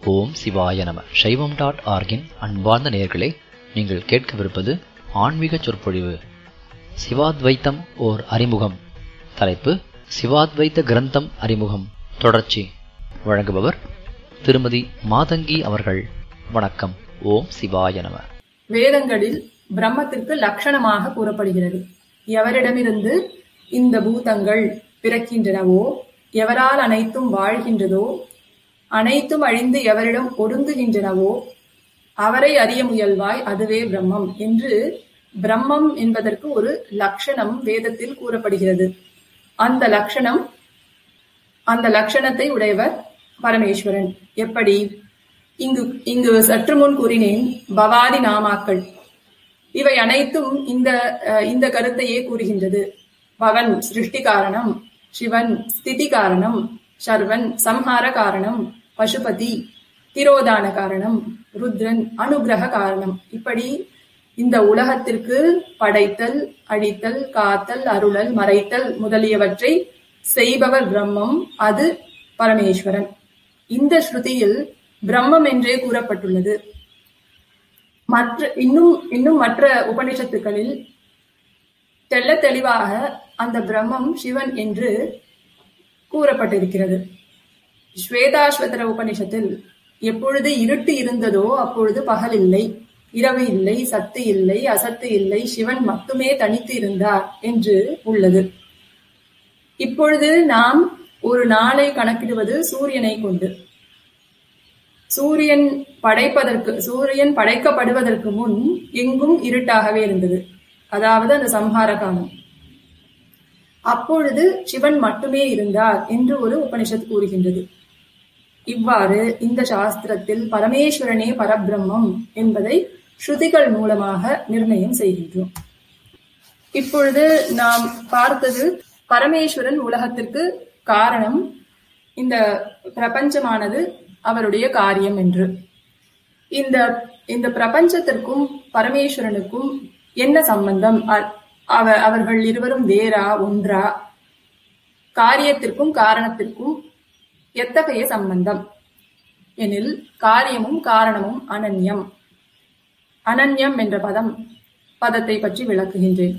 ஓம் சிவாய நம சைவம் டாட் ஆர்கின் அன்பார்ந்த நேயர்களே நீங்கள் கேட்கவிருப்பது ஆன்மீக சொற்பொழிவு சிவாத்வைத்தம் ஓர் அறிமுகம் தலைப்பு சிவாத்வைத்த கிரந்தம் அறிமுகம் தொடர்ச்சி வழங்குபவர் திருமதி மாதங்கி அவர்கள் வணக்கம் ஓம் சிவாய நம வேதங்களில் பிரம்மத்திற்கு லட்சணமாக கூறப்படுகிறது எவரிடமிருந்து இந்த பூதங்கள் பிறக்கின்றனவோ எவரால் அனைத்தும் வாழ்கின்றதோ அனைத்தும் அழிந்து எவரிடம் ஒடுங்குகின்றனவோ அவரை அறிய முயல்வாய் அதுவே பிரம்மம் என்று பிரம்மம் என்பதற்கு ஒரு லட்சணம் வேதத்தில் கூறப்படுகிறது அந்த லட்சணம் அந்த லட்சணத்தை உடையவர் பரமேஸ்வரன் எப்படி இங்கு இங்கு சற்று முன் கூறினேன் பவாதி நாமாக்கள் இவை அனைத்தும் இந்த அஹ், இந்த கருத்தையே கூறுகின்றது பவன் சிருஷ்டி காரணம் சிவன் ஸ்திதி காரணம் சர்வன் சம்ஹார காரணம் பசுபதி திரோதான காரணம் ருத்ரன் அனுகிரக காரணம் இப்படி இந்த உலகத்திற்கு படைத்தல் அழித்தல் காத்தல் அருளல் மறைத்தல் முதலியவற்றை செய்பவர் பிரம்மம் அது பரமேஸ்வரன் இந்த ஸ்ருதியில் பிரம்மம் என்றே கூறப்பட்டுள்ளது மற்ற இன்னும் இன்னும் மற்ற உபனிஷத்துக்களில் தெள்ள தெளிவாக அந்த பிரம்மம் சிவன் என்று கூறப்பட்டிருக்கிறது ஸ்வேதாஸ்வதர உபனிஷத்தில் எப்பொழுது இருட்டு இருந்ததோ அப்பொழுது பகல் இல்லை இரவு இல்லை சத்து இல்லை அசத்து இல்லை சிவன் மட்டுமே தனித்து இருந்தார் என்று உள்ளது இப்பொழுது நாம் ஒரு நாளை கணக்கிடுவது சூரியனை கொண்டு சூரியன் படைப்பதற்கு சூரியன் படைக்கப்படுவதற்கு முன் எங்கும் இருட்டாகவே இருந்தது அதாவது அந்த சம்ஹார காலம் அப்பொழுது சிவன் மட்டுமே இருந்தார் என்று ஒரு உபனிஷத் கூறுகின்றது இவ்வாறு இந்த சாஸ்திரத்தில் பரமேஸ்வரனே பரபிரம்மம் என்பதை ஸ்ருதிகள் மூலமாக நிர்ணயம் செய்கின்றோம் இப்பொழுது நாம் பார்த்தது பரமேஸ்வரன் உலகத்திற்கு காரணம் இந்த பிரபஞ்சமானது அவருடைய காரியம் என்று இந்த இந்த பிரபஞ்சத்திற்கும் பரமேஸ்வரனுக்கும் என்ன சம்பந்தம் அ- அவ அவர்கள் இருவரும் வேறா ஒன்றா காரியத்திற்கும் காரணத்திற்கும் எத்தகைய சம்பந்தம் எனில் காரியமும் காரணமும் அனன்யம் அனன்யம் என்ற பதம் பதத்தை பற்றி விளக்குகின்றேன்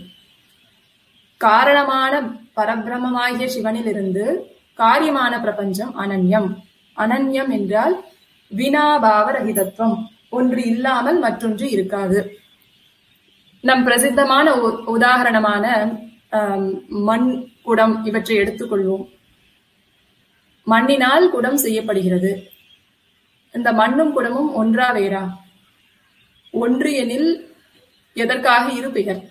காரணமான பரபிரமமாகிய சிவனிலிருந்து காரியமான பிரபஞ்சம் அனன்யம் அனன்யம் என்றால் வினாபாவ ரகிதத்துவம் ஒன்று இல்லாமல் மற்றொன்று இருக்காது நம் பிரசித்தமான உ- உதாரணமான ஆம், மண் குடம் இவற்றை எடுத்துக்கொள்வோம் மண்ணினால் குடம் செய்யப்படுகிறது இந்த மண்ணும் குடமும் ஒன்றா வேறா ஒன்று எனில் எதற்காக இரு பெயர்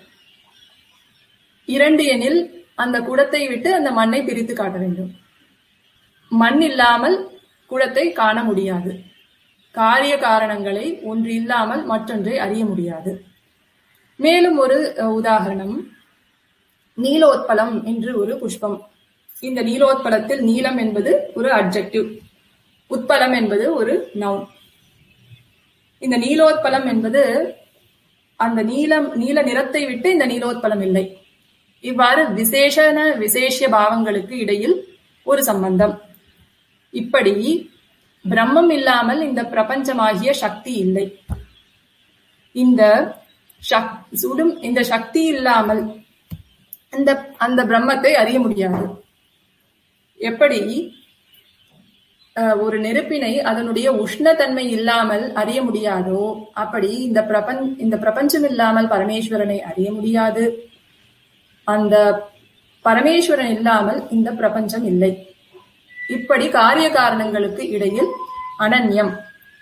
இரண்டு எனில் அந்த குடத்தை விட்டு அந்த மண்ணை பிரித்து காட்ட வேண்டும் மண் இல்லாமல் குடத்தை காண முடியாது காரிய காரணங்களை ஒன்று இல்லாமல் மற்றொன்றை அறிய முடியாது மேலும் ஒரு அஹ், உதாரணம் நீலோத்பலம் என்று ஒரு புஷ்பம் இந்த நீலோத்பலத்தில் நீலம் என்பது ஒரு அட்ஜெக்டிவ் உட்பலம் என்பது ஒரு நவுன் இந்த நீலோத்பலம் என்பது அந்த நீலம் நீல நிறத்தை விட்டு இந்த நீலோத்பலம் இல்லை இவ்வாறு விசேஷன விசேஷ பாவங்களுக்கு இடையில் ஒரு சம்பந்தம் இப்படி பிரம்மம் இல்லாமல் இந்த பிரபஞ்சமாகிய சக்தி இல்லை இந்த சக்- சுடும் இந்த சக்தி இல்லாமல் இந்த அந்த பிரம்மத்தை அறிய முடியாது எப்படி அஹ், ஒரு நெருப்பினை அதனுடைய உஷ்ணத்தன்மை இல்லாமல் அறிய முடியாதோ அப்படி இந்த பிரபஞ்ச இந்த பிரபஞ்சம் இல்லாமல் பரமேஸ்வரனை அறிய முடியாது அந்த பரமேஸ்வரன் இல்லாமல் இந்த பிரபஞ்சம் இல்லை இப்படி காரிய காரணங்களுக்கு இடையில் அனன்யம்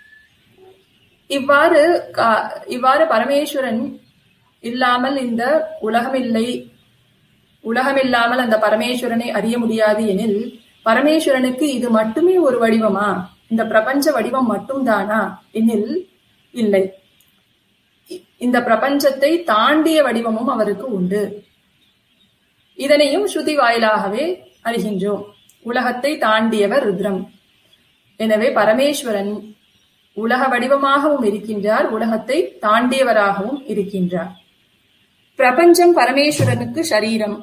இவ்வாறு கா- இவ்வாறு பரமேஸ்வரன் இல்லாமல் இந்த உலகம் இல்லை உலகம் இல்லாமல் அந்த பரமேஸ்வரனை அறிய முடியாது எனில் பரமேஸ்வரனுக்கு இது மட்டுமே ஒரு வடிவமா இந்த பிரபஞ்ச வடிவம் மட்டும்தானா எனில் இல்லை இ- இந்த பிரபஞ்சத்தை தாண்டிய வடிவமும் அவருக்கு உண்டு இதனையும் ஸ்ருதி வாயிலாகவே அறிகின்றோம் உலகத்தை தாண்டியவர் ருத்ரம் எனவே பரமேஸ்வரன் உலக வடிவமாகவும் இருக்கின்றார் உலகத்தை தாண்டியவராகவும் இருக்கின்றார் பிரபஞ்சம் பரமேஸ்வரனுக்கு ஷரீரம்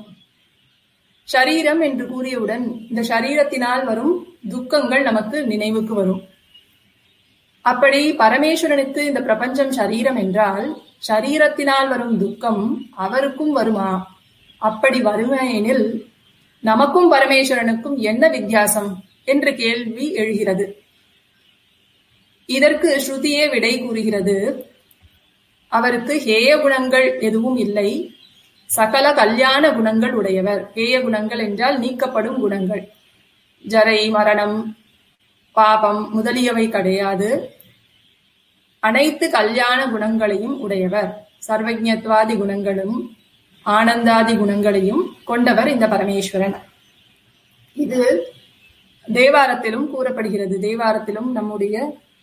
ஷரீரம் என்று கூறியவுடன் இந்த ஷரீரத்தினால் வரும் துக்கங்கள் நமக்கு நினைவுக்கு வரும் அப்படி பரமேஸ்வரனுக்கு இந்த பிரபஞ்சம் சரீரம் என்றால் சரீரத்தினால் வரும் துக்கம் அவருக்கும் வருமா அப்படி வருமையெனில் நமக்கும் பரமேஸ்வரனுக்கும் என்ன வித்தியாசம் என்ற கேள்வி எழுகிறது இதற்கு ஸ்ருதியே விடை கூறுகிறது அவருக்கு ஹேய குணங்கள் எதுவும் இல்லை சகல கல்யாண குணங்கள் உடையவர் ஹேய குணங்கள் என்றால் நீக்கப்படும் குணங்கள் ஜரை மரணம் பாபம் முதலியவை கிடையாது அனைத்து கல்யாண குணங்களையும் உடையவர் சர்வஜத்வாதி குணங்களும் ஆனந்தாதி குணங்களையும் கொண்டவர் இந்த பரமேஸ்வரன் இது தேவாரத்திலும் கூறப்படுகிறது தேவாரத்திலும் நம்முடைய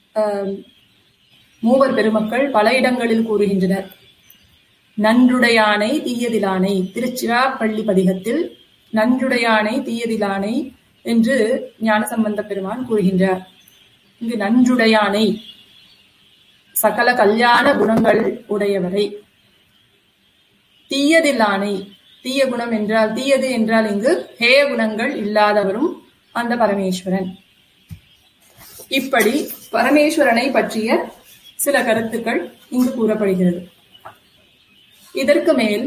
மூவர் பெருமக்கள் பல இடங்களில் கூறுகின்றனர் நன்றுடையானை தீயதிலானை திருச்சிராப்பள்ளி பதிகத்தில் நன்றுடையானை தீயதிலானை என்று ஞானசம்பந்த பெருமான் கூறுகின்றார் இங்கு நன்றுடையானை சகல கல்யாண குணங்கள் உடையவரை தீயதில்லானை தீய குணம் என்றால் தீயது என்றால் இங்கு ஹேய குணங்கள் இல்லாதவரும் அந்த பரமேஸ்வரன் இப்படி பரமேஸ்வரனை பற்றிய சில கருத்துக்கள் இங்கு கூறப்படுகிறது இதற்கு மேல்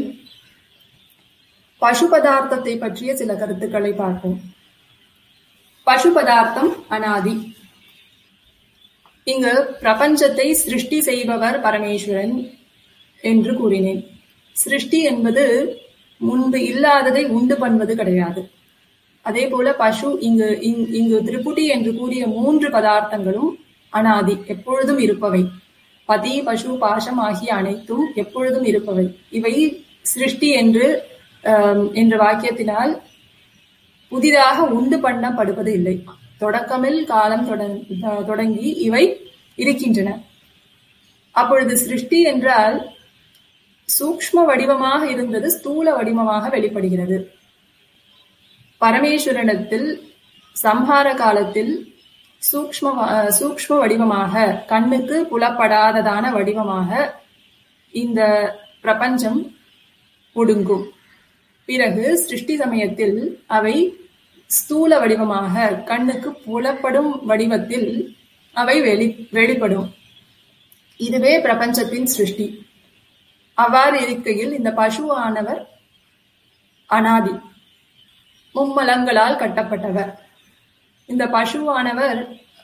பசு பதார்த்தத்தை பற்றிய சில கருத்துக்களை பார்ப்போம் பசு பதார்த்தம் அனாதி இங்கு பிரபஞ்சத்தை சிருஷ்டி செய்பவர் பரமேஸ்வரன் என்று கூறினேன் சிருஷ்டி என்பது முன்பு இல்லாததை உண்டு பண்ணுவது கிடையாது அதே போல பசு இங்கு இங்கு திரிபுடி என்று கூறிய மூன்று பதார்த்தங்களும் அனாதி எப்பொழுதும் இருப்பவை பதி பசு பாசம் ஆகிய அனைத்தும் எப்பொழுதும் இருப்பவை இவை சிருஷ்டி என்று என்ற வாக்கியத்தினால் புதிதாக உண்டு பண்ணப்படுவது இல்லை தொடக்கமில் காலம் தொடங்கி இவை இருக்கின்றன அப்பொழுது சிருஷ்டி என்றால் சூக்ம வடிவமாக இருந்தது ஸ்தூல வடிவமாக வெளிப்படுகிறது பரமேஸ்வரனிடத்தில் சம்ஹார காலத்தில் சூக்ம சூக்ம வடிவமாக கண்ணுக்கு புலப்படாததான வடிவமாக இந்த பிரபஞ்சம் ஒடுங்கும் பிறகு சிருஷ்டி சமயத்தில் அவை ஸ்தூல வடிவமாக கண்ணுக்கு புலப்படும் வடிவத்தில் அவை வெளி வெளிப்படும் இதுவே பிரபஞ்சத்தின் சிருஷ்டி அவ்வாறு இருக்கையில் இந்த பசுவானவர் அனாதி மும்மலங்களால் கட்டப்பட்டவர் இந்த பசுவானவர்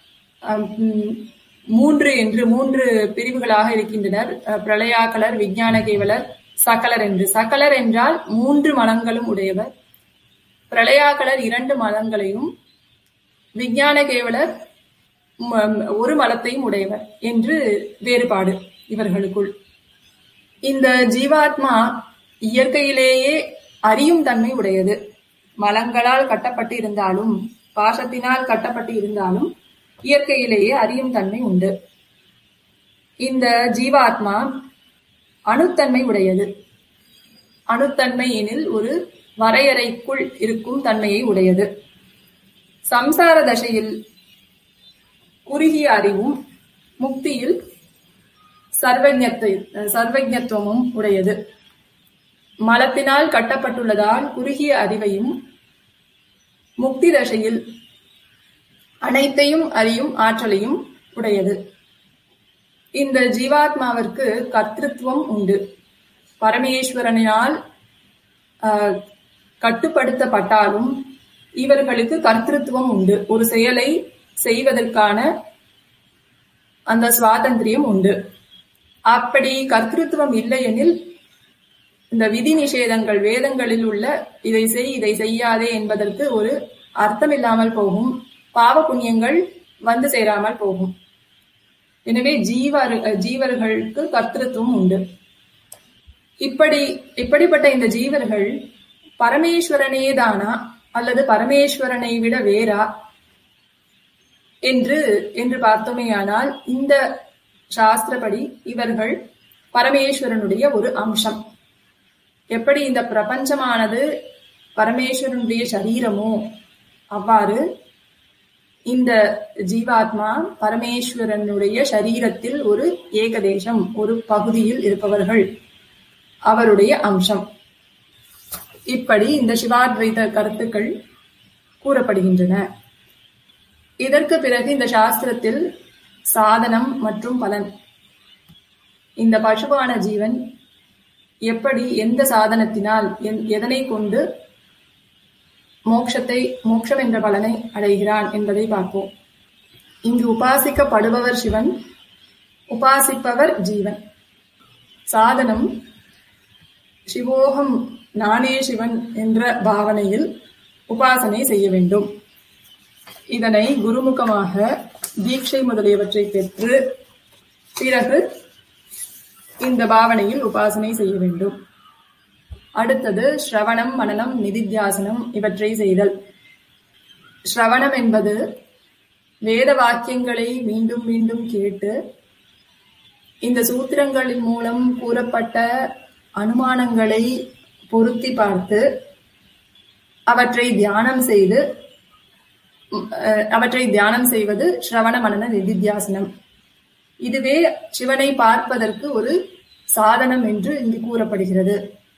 மூன்று என்று மூன்று பிரிவுகளாக இருக்கின்றனர் பிரளயாக்கலர் விஞ்ஞான கேவலர் சகலர் என்று சகலர் என்றால் மூன்று மலங்களும் உடையவர் பிரளயாக்கலர் இரண்டு மலங்களையும் விஞ்ஞான கேவலர் ஒரு மலத்தையும் உடையவர் என்று வேறுபாடு இவர்களுக்குள் இந்த ஜீவாத்மா இயற்கையிலேயே அறியும் தன்மை உடையது மலங்களால் கட்டப்பட்டு இருந்தாலும் பாசத்தினால் கட்டப்பட்டு இருந்தாலும் இயற்கையிலேயே அறியும் தன்மை உண்டு இந்த ஜீவாத்மா அணுத்தன்மை உடையது அணுத்தன்மை எனில் ஒரு வரையறைக்குள் இருக்கும் தன்மையை உடையது சம்சார தசையில் குறுகிய அறிவும் முக்தியில் சர்வஜத்தை சர்வஜத்துவமும் உடையது மலத்தினால் கட்டப்பட்டுள்ளதால் குறுகிய அறிவையும் முக்தி தசையில் அனைத்தையும் அறியும் ஆற்றலையும் உடையது இந்த ஜீவாத்மாவிற்கு கர்த்தத்துவம் உண்டு பரமேஸ்வரனால் கட்டுப்படுத்தப்பட்டாலும் இவர்களுக்கு கர்த்தத்துவம் உண்டு ஒரு செயலை செய்வதற்கான அந்த சுவாதந்திரியம் உண்டு அப்படி கர்த்தத்துவம் இல்லையெனில் இந்த விதி நிஷேதங்கள் வேதங்களில் உள்ள இதை செய் இதை செய்யாதே என்பதற்கு ஒரு அர்த்தம் இல்லாமல் போகும் பாவ புண்ணியங்கள் வந்து சேராமல் போகும் எனவே ஜீவர் ஜீவர்களுக்கு கர்த்தத்துவம் உண்டு இப்படி இப்படிப்பட்ட இந்த ஜீவர்கள் பரமேஸ்வரனே தானா அல்லது பரமேஸ்வரனை விட வேறா என்று என்று பார்த்தோமேயானால் இந்த சாஸ்திரப்படி இவர்கள் பரமேஸ்வரனுடைய ஒரு அம்சம் எப்படி இந்த பிரபஞ்சமானது பரமேஸ்வரனுடைய சரீரமோ அவ்வாறு இந்த ஜீவாத்மா பரமேஸ்வரனுடைய சரீரத்தில் ஒரு ஏகதேசம் ஒரு பகுதியில் இருப்பவர்கள் அவருடைய அம்சம் இப்படி இந்த சிவாத்வைத கருத்துக்கள் கூறப்படுகின்றன இதற்கு பிறகு இந்த சாஸ்திரத்தில் சாதனம் மற்றும் பலன் இந்த பசுவான ஜீவன் எப்படி எந்த சாதனத்தினால் என்- எதனை கொண்டு மோட்சத்தை மோட்சம் என்ற பலனை அடைகிறான் என்பதை பார்ப்போம் இங்கு உபாசிக்கப்படுபவர் சிவன் உபாசிப்பவர் ஜீவன் சாதனம் சிவோகம் நானே சிவன் என்ற பாவனையில் உபாசனை செய்ய வேண்டும் இதனை குருமுகமாக தீட்சை முதலியவற்றை பெற்று பிறகு இந்த பாவனையில் உபாசனை செய்ய வேண்டும் அடுத்தது ஸ்ரவணம் மனனம் நிதித்தியாசனம் இவற்றை செய்தல் ஸ்ரவணம் என்பது வேத வாக்கியங்களை மீண்டும் மீண்டும் கேட்டு இந்த சூத்திரங்களின் மூலம் கூறப்பட்ட அனுமானங்களை பொருத்தி பார்த்து அவற்றை தியானம் செய்து உம், அஹ், அவற்றை தியானம் செய்வது ஸ்ரவண மனன நிதித்தியாசனம் இதுவே சிவனை பார்ப்பதற்கு ஒரு சாதனம் என்று இங்கு கூறப்படுகிறது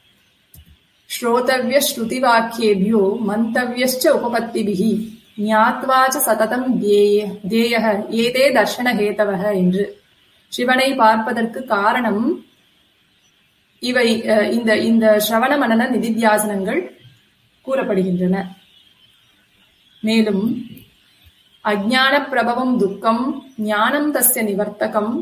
श्रोतव्य श्रुतिवाक्येभ्यो मन्तव्यश्च उपपत्तिभिः ஞாத்வா ச சததம் தேய தேயः ஏதே தர்ஷனஹேதவः என்று சிவனை பார்ப்பதற்கு காரணம் இவை அஹ், இந்த இந்த ஸ்ரவண மனன நிதித்தியாசனங்கள் கூறப்படுகின்றன மேலும் அஜ்ஞான பிரபவம் துக்கம் ஞானம் தஸ்ய நிவர்த்தகம்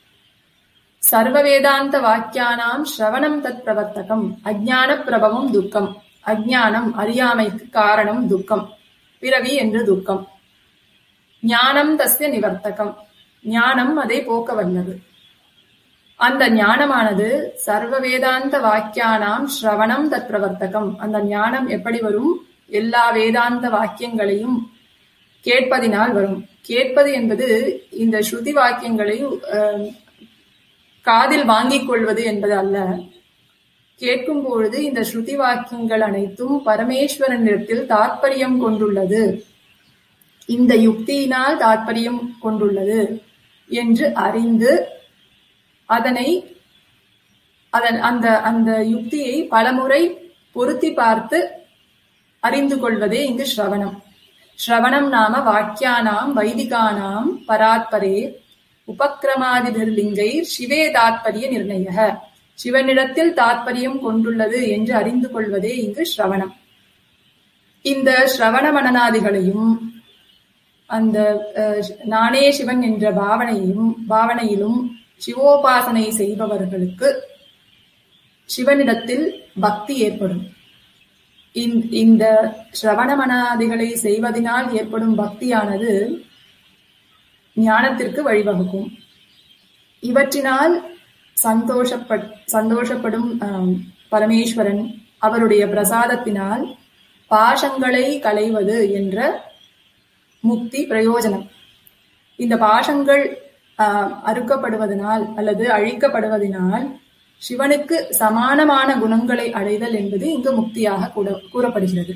சர்வ வேதாந்த வாக்கியானாம் ஸ்ரவணம் தத் பிரவர்த்தகம் அஜ்ஞான பிரபவம் துக்கம் அஜ்ஞானம் அறியாமைக்கு காரணம் துக்கம் பிறவி என்று துக்கம் ஞானம் தஸ்ய நிவர்த்தகம் ஞானம் அதை போக்க வல்லது அந்த ஞானமானது சர்வ வேதாந்த வாக்கியானாம் ஸ்ரவணம் தத் பிரவர்த்தகம் அந்த ஞானம் எப்படி வரும் எல்லா வேதாந்த வாக்கியங்களையும் கேட்பதினால் வரும் கேட்பது என்பது இந்த ஸ்ருதி வாக்கியங்களை அஹ், காதில் வாங்கிக் கொள்வது என்பது அல்ல கேட்கும் பொழுது இந்த ஸ்ருதி வாக்கியங்கள் அனைத்தும் பரமேஸ்வரனிடத்தில் தாத்பரியம் கொண்டுள்ளது இந்த யுக்தியினால் தாத்பரியம் கொண்டுள்ளது என்று அறிந்து அதனை அதன் அந்த அந்த யுக்தியை பலமுறை பொருத்தி பார்த்து அறிந்து கொள்வதே இங்கு ஸ்ரவணம் ஸ்ரவணம் நாம வாக்கியானாம் வைதிகானாம் பராத்பரே உபக்கிரமாதிபிர்லிங்கை சிவே தாத்பரிய நிர்ணய சிவனிடத்தில் தாத்பரியம் கொண்டுள்ளது என்று அறிந்து கொள்வதே இங்கு ஸ்ரவணம் இந்த ஸ்ரவண மனநாதிகளையும் அந்த அஹ், நானே சிவன் என்ற பாவனையும் பாவனையிலும் சிவோபாசனை செய்பவர்களுக்கு சிவனிடத்தில் பக்தி ஏற்படும் இந்த- இந்த ஸ்ரவண மனாதிகளை செய்வதனால் ஏற்படும் பக்தியானது ஞானத்திற்கு வழிவகுக்கும் இவற்றினால் சந்தோஷப்பட் சந்தோஷப்படும் ஆம், பரமேஸ்வரன் அவருடைய பிரசாதத்தினால் பாசங்களை களைவது என்ற முக்தி பிரயோஜனம் இந்த பாசங்கள் ஆஹ், அறுக்கப்படுவதனால் அல்லது அழிக்கப்படுவதனால் சிவனுக்கு சமானமான குணங்களை அடைதல் என்பது இங்கு முக்தியாக கூட- கூறப்படுகிறது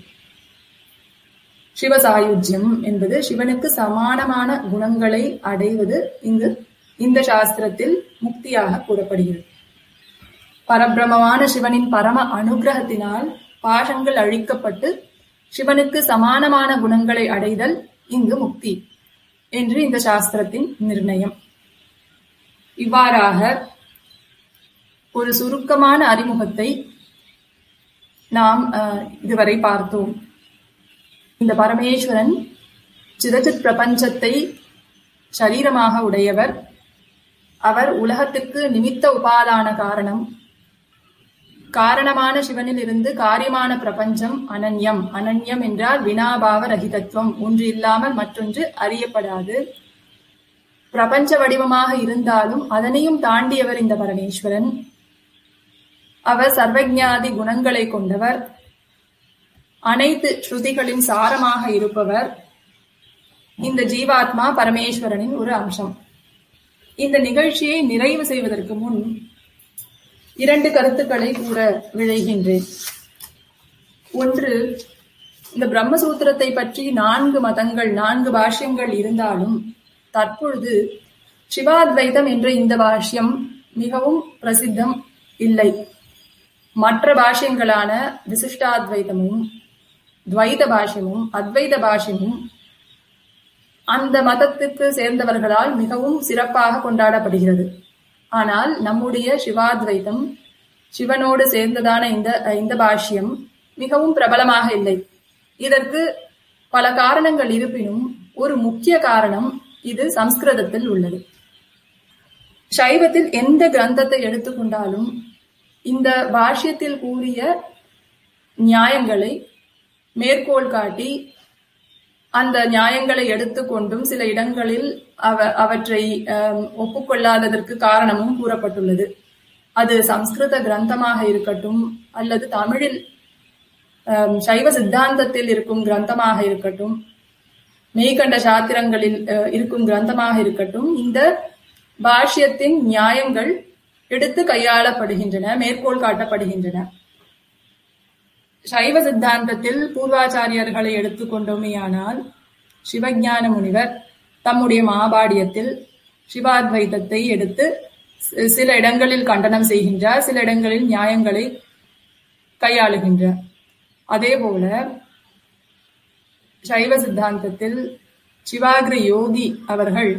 சிவசாயுஜ்யம் என்பது சிவனுக்கு சமானமான குணங்களை அடைவது இங்கு இந்த சாஸ்திரத்தில் முக்தியாக கூறப்படுகிறது பரபிரமமான சிவனின் பரம அனுகிரகத்தினால் பாசங்கள் அழிக்கப்பட்டு சிவனுக்கு சமானமான குணங்களை அடைதல் இங்கு முக்தி என்று இந்த சாஸ்திரத்தின் நிர்ணயம் இவ்வாறாக ஒரு சுருக்கமான அறிமுகத்தை நாம் அஹ், இதுவரை பார்த்தோம் இந்த பரமேஸ்வரன் சிதச்சித் பிரபஞ்சத்தை சரீரமாக உடையவர் அவர் உலகத்திற்கு நிமித்த உபாதான காரணம் காரணமான சிவனில் இருந்து காரியமான பிரபஞ்சம் அனன்யம் அனன்யம் என்றால் வினாபாவ ரகிதத்துவம் ஒன்று இல்லாமல் மற்றொன்று அறியப்படாது பிரபஞ்ச வடிவமாக இருந்தாலும் அதனையும் தாண்டியவர் இந்த பரமேஸ்வரன் அவர் சர்வஜாதி குணங்களை கொண்டவர் அனைத்து ஸ்ருதிகளின் சாரமாக இருப்பவர் இந்த ஜீவாத்மா பரமேஸ்வரனின் ஒரு அம்சம் இந்த நிகழ்ச்சியை நிறைவு செய்வதற்கு முன் இரண்டு கருத்துக்களை கூற விழைகின்றேன் ஒன்று இந்த பிரம்மசூத்திரத்தை பற்றி நான்கு மதங்கள் நான்கு பாஷ்யங்கள் இருந்தாலும் தற்பொழுது சிவாத்வைதம் என்ற இந்த பாஷ்யம் மிகவும் பிரசித்தம் இல்லை மற்ற பாஷ்யங்களான விசிஷ்டாத்வைதமும் துவைத பாஷ்யமும் அத்வைத பாஷ்யமும் அந்த மதத்துக்கு சேர்ந்தவர்களால் மிகவும் சிறப்பாக கொண்டாடப்படுகிறது ஆனால் நம்முடைய சிவாத்வைதம் சிவனோடு சேர்ந்ததான இந்த இந்த பாஷ்யம் மிகவும் பிரபலமாக இல்லை இதற்கு பல காரணங்கள் இருப்பினும் ஒரு முக்கிய காரணம் இது சம்ஸ்கிருதத்தில் உள்ளது சைவத்தில் எந்த கிரந்தத்தை எடுத்துக்கொண்டாலும் இந்த பாஷ்யத்தில் கூறிய நியாயங்களை மேற்கோள் காட்டி அந்த நியாயங்களை எடுத்துக்கொண்டும் சில இடங்களில் அவ அவற்றை ஒப்புக்கொள்ளாததற்கு காரணமும் கூறப்பட்டுள்ளது அது சம்ஸ்கிருத கிரந்தமாக இருக்கட்டும் அல்லது தமிழில் சைவ சித்தாந்தத்தில் இருக்கும் கிரந்தமாக இருக்கட்டும் மெய்கண்ட சாத்திரங்களில் இருக்கும் கிரந்தமாக இருக்கட்டும் இந்த பாஷ்யத்தின் நியாயங்கள் எடுத்து கையாளப்படுகின்றன மேற்கோள் காட்டப்படுகின்றன சைவ சித்தாந்தத்தில் பூர்வாச்சாரியர்களை எடுத்துக்கொண்டோமேயானால் சிவஞான முனிவர் தம்முடைய மாபாடியத்தில் சிவாத்வைதத்தை எடுத்து சில இடங்களில் கண்டனம் செய்கின்றார் சில இடங்களில் நியாயங்களை கையாளுகின்றார் அதே போல சைவ சித்தாந்தத்தில் சிவாகிர யோகி அவர்கள்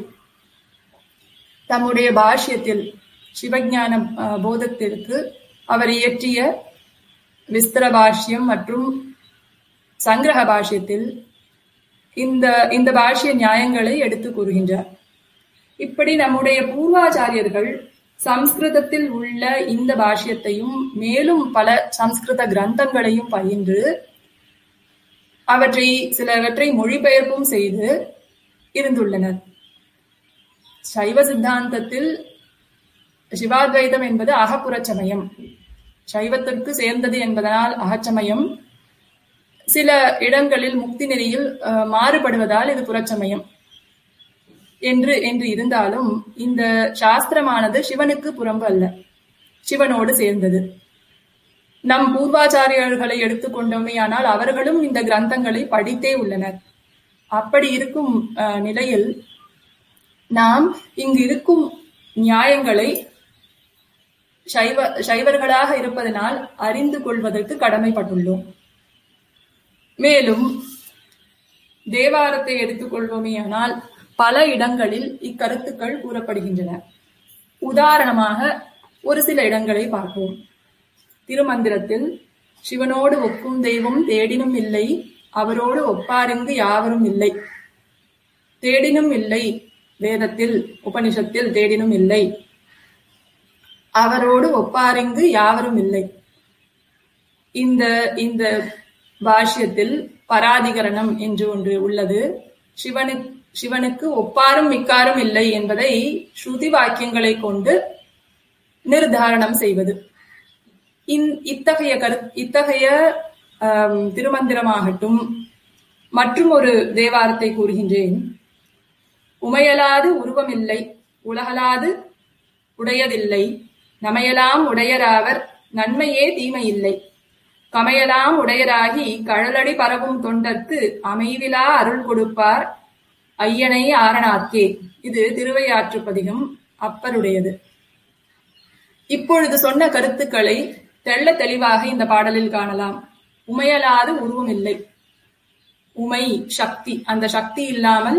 தம்முடைய பாஷ்யத்தில் சிவஞான போதத்திற்கு அவர் இயற்றிய விஸ்தர பாஷ்யம் மற்றும் சங்கிரக பாஷ்யத்தில் இந்த இந்த பாஷ்ய நியாயங்களை எடுத்து கூறுகின்றார் இப்படி நம்முடைய பூர்வாச்சாரியர்கள் சம்ஸ்கிருதத்தில் உள்ள இந்த பாஷ்யத்தையும் மேலும் பல சம்ஸ்கிருத கிரந்தங்களையும் பயின்று அவற்றை சிலவற்றை மொழிபெயர்ப்பும் செய்து இருந்துள்ளனர் சைவ சித்தாந்தத்தில் சிவாத்வைதம் என்பது அகப்புறச் சமயம் சைவத்திற்கு சேர்ந்தது என்பதனால் அகச்சமயம் சில இடங்களில் முக்தி நெறியில் மாறுபடுவதால் இது புறச்சமயம் என்று என்று இருந்தாலும் இந்த சாஸ்திரமானது சிவனுக்கு புறம்பு அல்ல சிவனோடு சேர்ந்தது நம் பூர்வாச்சாரியர்களை எடுத்துக்கொண்டோமே ஆனால் அவர்களும் இந்த கிரந்தங்களை படித்தே உள்ளனர் அப்படி இருக்கும் நிலையில் நாம் இங்கு இருக்கும் நியாயங்களை சைவ சைவர்களாக இருப்பதனால் அறிந்து கொள்வதற்கு கடமைப்பட்டுள்ளோம் மேலும் தேவாரத்தை எடுத்துக்கொள்வோமே ஆனால் பல இடங்களில் இக்கருத்துக்கள் கூறப்படுகின்றன உதாரணமாக ஒரு சில இடங்களை பார்ப்போம் திருமந்திரத்தில் சிவனோடு ஒக்கும் தெய்வம் தேடினும் இல்லை அவரோடு ஒப்பாருங்கு யாவரும் இல்லை தேடினும் இல்லை வேதத்தில் உபனிஷத்தில் தேடினும் இல்லை அவரோடு ஒப்பாரிங்கு யாவரும் இல்லை இந்த இந்த பாஷ்யத்தில் பராதிகரணம் என்று ஒன்று உள்ளது சிவனு சிவனுக்கு ஒப்பாரும் மிக்காரும் இல்லை என்பதை ஸ்ருதி வாக்கியங்களை கொண்டு நிர்தாரணம் செய்வது இத்தகைய கரு இத்தகைய திருமந்திரமாகட்டும் மற்றும் ஒரு தேவாரத்தை கூறுகின்றேன் உமையலாது உருவமில்லை உலகலாது உடையதில்லை நமையலாம் உடையராவர் நன்மையே தீமை இல்லை கமையலாம் உடையராகி கழலடி பரவும் தொண்டர்க்கு அமைவிலா அருள் கொடுப்பார் ஐயனை ஆரணாக்கே இது திருவையாற்றுப்பதிகம் அப்பருடையது இப்பொழுது சொன்ன கருத்துக்களை தெள்ள தெளிவாக இந்த பாடலில் காணலாம் உமையலாது உருவம் இல்லை உமை சக்தி அந்த சக்தி இல்லாமல்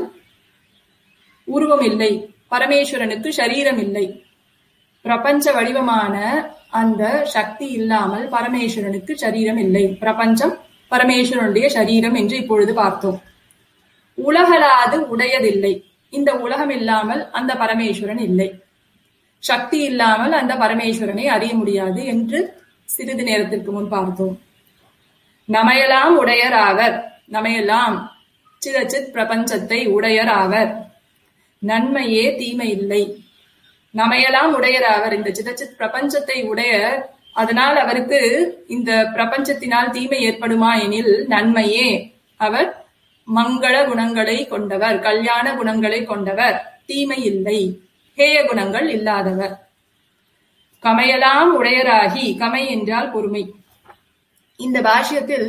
உருவம் இல்லை பரமேஸ்வரனுக்கு சரீரம் இல்லை பிரபஞ்ச வடிவமான அந்த சக்தி இல்லாமல் பரமேஸ்வரனுக்கு சரீரம் இல்லை பிரபஞ்சம் பரமேஸ்வரனுடைய சரீரம் என்று இப்பொழுது பார்த்தோம் உலகலாது உடையதில்லை இந்த உலகம் இல்லாமல் அந்த பரமேஸ்வரன் இல்லை சக்தி இல்லாமல் அந்த பரமேஸ்வரனை அறிய முடியாது என்று சிறிது நேரத்திற்கு முன் பார்த்தோம் நமையலாம் உடையர் ஆவர் நமையலாம் சிதச்சித் பிரபஞ்சத்தை உடையர் ஆவர் நன்மையே தீமை இல்லை நமையலாம் உடையர் அவர் இந்த சிதச்சித் பிரபஞ்சத்தை உடைய அதனால் அவருக்கு இந்த பிரபஞ்சத்தினால் தீமை ஏற்படுமா எனில் நன்மையே அவர் மங்கள குணங்களை கொண்டவர் கல்யாண குணங்களை கொண்டவர் தீமை இல்லை ஹேய குணங்கள் இல்லாதவர் கமையலாம் உடையராகி கமை என்றால் பொறுமை இந்த பாஷ்யத்தில்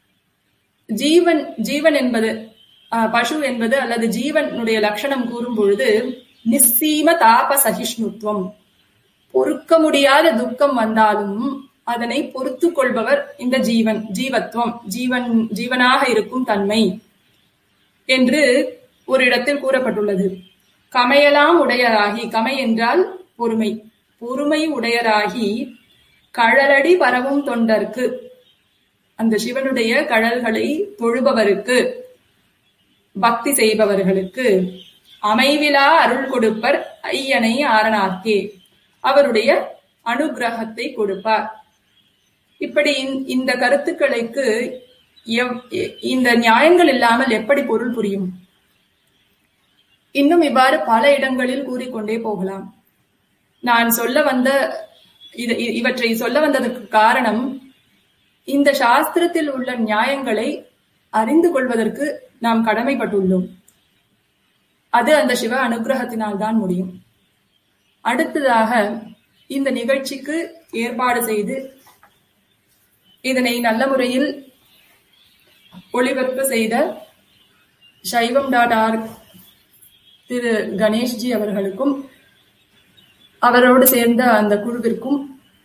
ஜீவன் ஜீவன் என்பது பசு என்பது அல்லது ஜீவனுடைய லட்சணம் கூறும் பொழுது நிச்சீம தாப சகிஷ்ணுத்துவம் பொறுக்க முடியாத துக்கம் வந்தாலும் அதனை பொறுத்து கொள்பவர் இந்த ஜீவன் ஜீவத்துவம் ஜீவன் ஜீவனாக இருக்கும் தன்மை என்று ஒரு இடத்தில் கூறப்பட்டுள்ளது கமையலாம் உடையராகி கமை என்றால் பொறுமை பொறுமை உடையராகி கழலடி பரவும் தொண்டர்க்கு அந்த சிவனுடைய கழல்களை தொழுபவருக்கு பக்தி செய்பவர்களுக்கு அமைவிலா அருள் கொடுப்பர் ஐயனை ஆரணார்க்கே அவருடைய அனுகிரகத்தை கொடுப்பார் இப்படி இந்த கருத்துக்களுக்கு இந்த நியாயங்கள் இல்லாமல் எப்படி பொருள் புரியும் இன்னும் இவ்வாறு பல இடங்களில் கூறிக்கொண்டே போகலாம் நான் சொல்ல வந்த இவற்றை சொல்ல வந்ததற்கு காரணம் இந்த சாஸ்திரத்தில் உள்ள நியாயங்களை அறிந்து கொள்வதற்கு நாம் கடமைப்பட்டுள்ளோம் அது அந்த சிவ அனுகிரகத்தினால் தான் முடியும் அடுத்ததாக இந்த நிகழ்ச்சிக்கு ஏற்பாடு செய்து இதனை நல்ல முறையில் ஒளிபரப்பு செய்த சைவம் டாட் ஆர் திரு கணேஷ்ஜி அவர்களுக்கும் அவரோடு சேர்ந்த அந்த குழுவிற்கும்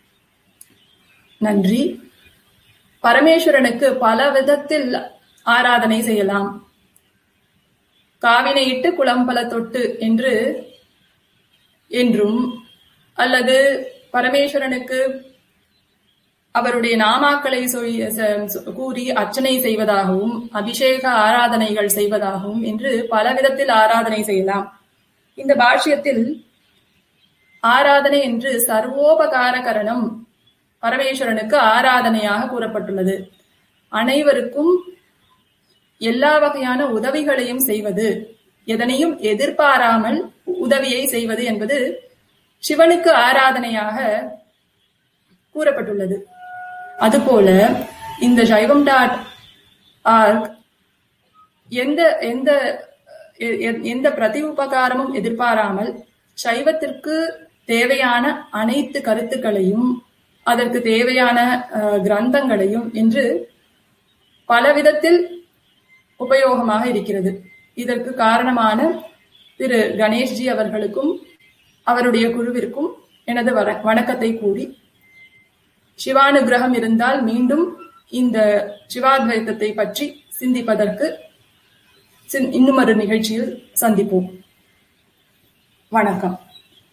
நன்றி பரமேஸ்வரனுக்கு பல விதத்தில் ஆராதனை செய்யலாம் காவினையிட்டு குளம்பல தொட்டு என்று என்றும் அல்லது பரமேஸ்வரனுக்கு அவருடைய நாமாக்களை கூறி அர்ச்சனை செய்வதாகவும் அபிஷேக ஆராதனைகள் செய்வதாகவும் என்று பல விதத்தில் ஆராதனை செய்யலாம் இந்த பாஷ்யத்தில் ஆராதனை என்று சர்வோபகார கரணம் பரமேஸ்வரனுக்கு ஆராதனையாக கூறப்பட்டுள்ளது அனைவருக்கும் எல்லா வகையான உதவிகளையும் செய்வது எதனையும் எதிர்பாராமல் உதவியை செய்வது என்பது சிவனுக்கு ஆராதனையாக கூறப்பட்டுள்ளது அதுபோல இந்த சைவம் டாட் ஆர்க் எந்த எந்த எந்த பிரதி உபகாரமும் எதிர்பாராமல் சைவத்திற்கு தேவையான அனைத்து கருத்துக்களையும் அதற்கு தேவையான கிரந்தங்களையும் என்று பலவிதத்தில் உபயோகமாக இருக்கிறது இதற்கு காரணமான திரு கணேஷ்ஜி அவர்களுக்கும் அவருடைய குழுவிற்கும் எனது வணக்கத்தை கூறி சிவானுகிரகம் இருந்தால் மீண்டும் இந்த சிவாத்வைத்தத்தை பற்றி சிந்திப்பதற்கு இன்னும் ஒரு நிகழ்ச்சியில் சந்திப்போம் வணக்கம்